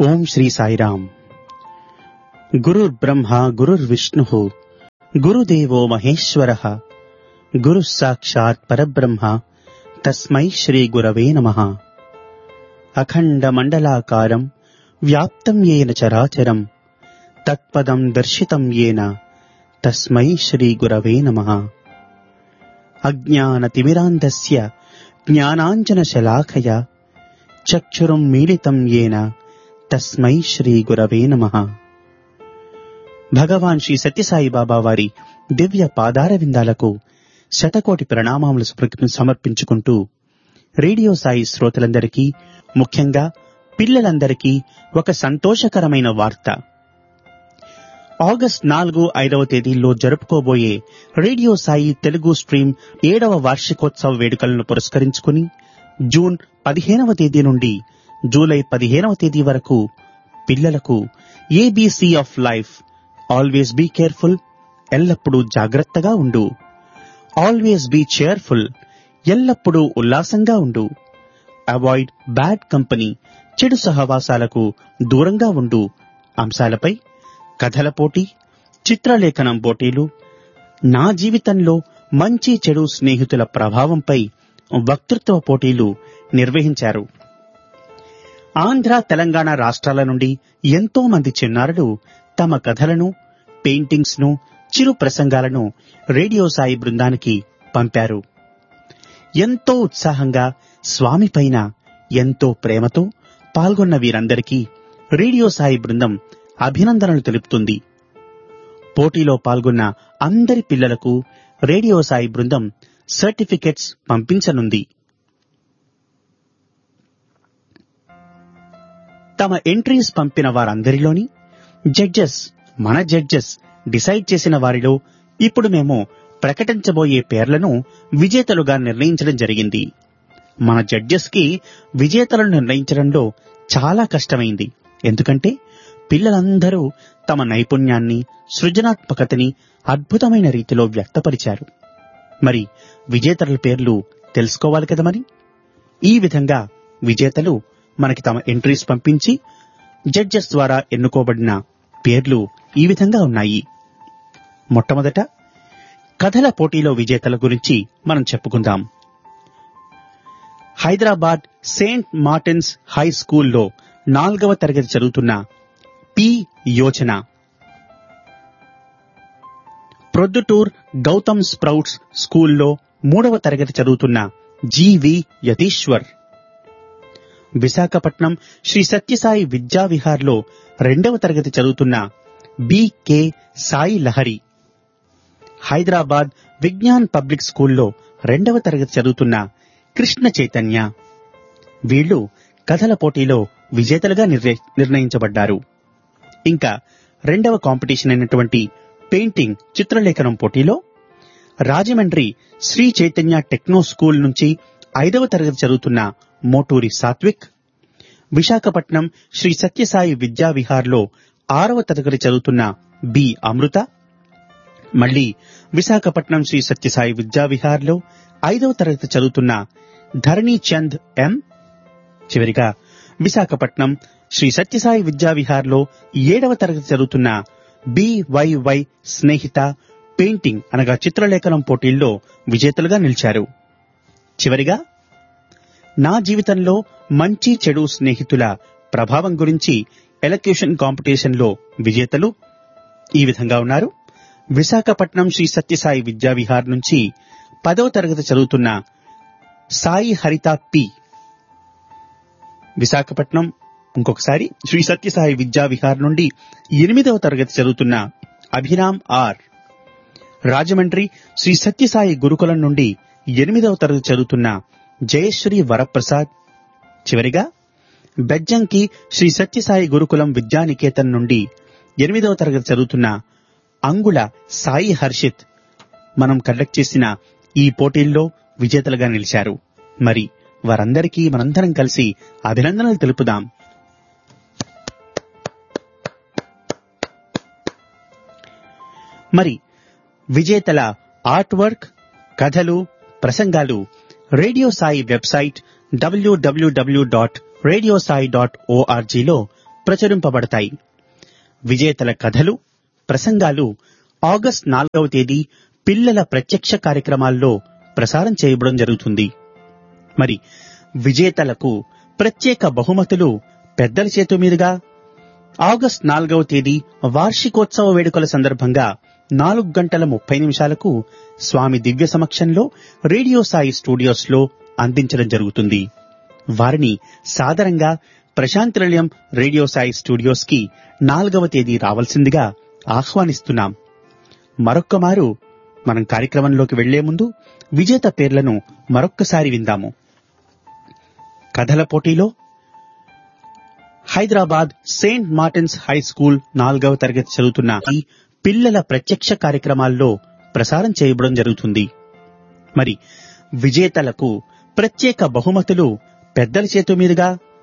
ఓం శ్రీ సాయిరామ్ గురుర్బ్రహ్మ గురుర్విష్ణుః గురుదేవో మహేశ్వరः గురుः సాక్షాత్ పరబ్రహ్మ తస్మై శ్రీ గురవే నమః అఖండమండలాకారం వ్యాప్తం ఏన చరాచరం తత్పదం దర్శితం ఏన తస్మై శ్రీ గురవే నమః అజ్ఞానతిమిరాంధస్య జ్ఞానాంజనశలాఖయ చక్షురుం మీలితం ఏన తస్మై శ్రీ గురవే నమః భగవాన్ శ్రీ సత్యసాయి బాబా వారి దివ్య పాదార విందాలకు శతకోటి ప్రణామాములు సమర్పి- సమర్పించుకుంటూ రేడియో సాయి శ్రోతలందరికీ ముఖ్యంగా పిల్లలందరికీ ఒక సంతోషకరమైన వార్త ఆగస్ట్ నాలుగు ఐదవ తేదీల్లో జరుపుకోబోయే రేడియో సాయి తెలుగు స్ట్రీమ్ ఏడవ వార్షికోత్సవ వేడుకలను పురస్కరించుకుని జూన్ పదిహేనవ తేదీ నుండి జూలై పదిహేనవ తేదీ వరకు పిల్లలకు A B C of life always be careful ఎల్లప్పుడూ జాగ్రత్తగా ఉండు ఆల్వేస్ బీ చేర్ఫుల్ ఎల్లప్పుడూ ఉల్లాసంగా ఉండు అవాయిడ్ బ్యాడ్ కంపెనీ చెడు సహవాసాలకు దూరంగా ఉండు అంశాలపై కథల పోటీ చిత్రలేఖనం పోటీలు నా జీవితంలో మంచి చెడు స్నేహితుల ప్రభావంపై వక్తృత్వ పోటీలు నిర్వహించారు ఆంధ్ర తెలంగాణ రాష్ట్రాల నుండి ఎంతో మంది చిన్నారులు తమ కథలను పెయింటింగ్స్ ను చిరు ప్రసంగాలను రేడియో సాయి బృందానికి పంపారు ఎంతో ఉత్సాహంగా స్వామి పైన ఎంతో ప్రేమతో పాల్గొన్న వీరందరికీ రేడియో సాయి బృందం అభినందనలు తెలుపుతుంది పోటీలో పాల్గొన్న అందరి పిల్లలకు రేడియో సాయి బృందం సర్టిఫికెట్స్ పంపించనుంది తమ ఎంట్రీస్ పంపిన వారందరిలోని జడ్జెస్ మన జడ్జెస్ డిసైడ్ చేసిన వారిలో ఇప్పుడు మేము ప్రకటించబోయే పేర్లను విజేతలుగా నిర్ణయించడం జరిగింది మన జడ్జెస్ కి విజేతలను నిర్ణయించడంలో చాలా కష్టమైంది ఎందుకంటే పిల్లలందరూ తమ నైపుణ్యాన్ని సృజనాత్మకతని అద్భుతమైన రీతిలో వ్యక్తపరిచారు మరి విజేతల పేర్లు తెలుసుకోవాలి కదా మరి ఈ విధంగా విజేతలు మనకి తమ ఎంట్రీస్ పంపించి జడ్జెస్ ద్వారా ఎన్నుకోబడిన పేర్లు ఈ విధంగా ఉన్నాయి మొట్టమొదట కథల పోటీలో విజేతల గురించి మనం చెప్పుకుందాం హైదరాబాద్ సెయింట్ మార్టిన్స్ హై స్కూల్లో నాలుగవ తరగతి చదువుతున్న పి యోచన ప్రొద్దుటూర్ గౌతమ్ స్ప్రౌట్స్ స్కూల్లో మూడవ తరగతి చదువుతున్న జీవి యతీశ్వర్ విశాఖపట్నం శ్రీ సత్యసాయి విద్యావిహార్లో రెండవ తరగతి చదువుతున్న బికే సాయి లహరి హైదరాబాద్ విజ్ఞాన్ పబ్లిక్ స్కూల్లో రెండవ తరగతి చదువుతున్న కృష్ణ చైతన్య వీళ్ళు కథల పోటీలో విజేతలుగా నిర్ణయ- నిర్ణయించబడ్డారు ఇంకా రెండవ కాంపిటీషన్ అయినటువంటి పెయింటింగ్ చిత్రలేఖనం పోటీలో రాజమండ్రి శ్రీ చైతన్య టెక్నో స్కూల్ నుంచి ఐదవ తరగతి చదువుతున్న మోటూరి సాత్విక్ విశాఖపట్నం శ్రీ సత్యసాయి విద్యావిహార్లో ఆరవ తరగతి చదువుతున్న బి అమృత మళ్ళీ విశాఖపట్నం శ్రీ సత్యసాయి విద్యావిహార్లో ఐదవ తరగతి చదువుతున్న ధరణి చంద్ ఎం చివరిగా విశాఖపట్నం శ్రీ సత్యసాయి విద్యావిహార్లో ఏడవ తరగతి చదువుతున్న బివైవై స్నేహిత పెయింటింగ్ అనగా చిత్రలేఖనం పోటీల్లో విజేతలుగా నిలిచారు చివరిగా నా జీవితంలో మంచి చెడు స్నేహితుల ప్రభావం గురించి ఎలక్యూషన్ కాంపిటీషన్ లో విజేతలు ఈ విధంగా ఉన్నారు విశాఖపట్నం శ్రీ సత్యసాయి విద్యావిహార్ నుంచి పదవ తరగతి చదువుతున్న సాయి హరిత పి విశాఖపట్నం ఇంకొకసారి శ్రీ సత్యసాయి విద్యావిహార్ నుండి ఎనిమిదవ తరగతి చదువుతున్న అభిరామ్ ఆర్ రాజమండ్రి శ్రీ సత్యసాయి గురుకులం నుండి ఎనిమిదవ తరగతి చదువుతున్న జయశ్రీ వరప్రసాద్ చివరిగా బెజ్జంకి శ్రీ సత్యసాయి గురుకులం విద్యానికేతన్ నుండి ఎనిమిదవ తరగతి చదువుతున్న అంగుళ సాయి హర్షిత్ మనం కండక్ట్ చేసిన ఈ పోటీల్లో విజేతలుగా నిలిచారు మరి వారందరికీ మనందరం కలిసి అభినందనలు తెలుపుదాం మరి విజేతల ఆర్ట్ వర్క్ కథలు ప్రసంగాలు radio Sai website W W W dot radio Sai dot ఓఆర్జీలో ప్రచురింపబడతాయి విజేతల కథలు ప్రసంగాలు ఆగస్ట్ నాలుగవ తేదీ పిల్లల ప్రత్యక్ష కార్యక్రమాల్లో ప్రసారం చేయబడం జరుగుతుంది మరి విజేతలకు ప్రత్యేక బహుమతులు పెద్దల చేతు మీదుగా ఆగస్ట్ నాలుగవ తేదీ వార్షికోత్సవ వేడుకల సందర్భంగా నాలుగు గంటల ముప్పై నిమిషాలకు స్వామి దివ్య సమక్షంలో రేడియో సాయి స్టూడియోస్ లో అందించడం జరుగుతుంది వారిని సాదరంగా ప్రశాంతినిలయం రేడియో సాయి స్టూడియోస్ కి నాలుగవ తేదీ రావాల్సిందిగా ఆహ్వానిస్తున్నాం మరొక్క మారు మనం కార్యక్రమంలోకి వెళ్లే ముందు విజేత పేర్లను మరొక్కసారి విందాము కథల పోటీలో Hyderabad Saint Martin's high school నాలుగవ తరగతి చదువుతున్న ఈ పిల్లల ప్రత్యక్ష కార్యక్రమాల్లో ప్రసారం చేయబడం జరుగుతుంది మరి విజేతలకు ప్రత్యేక బహుమతులు పెద్దల చేతు మీదుగా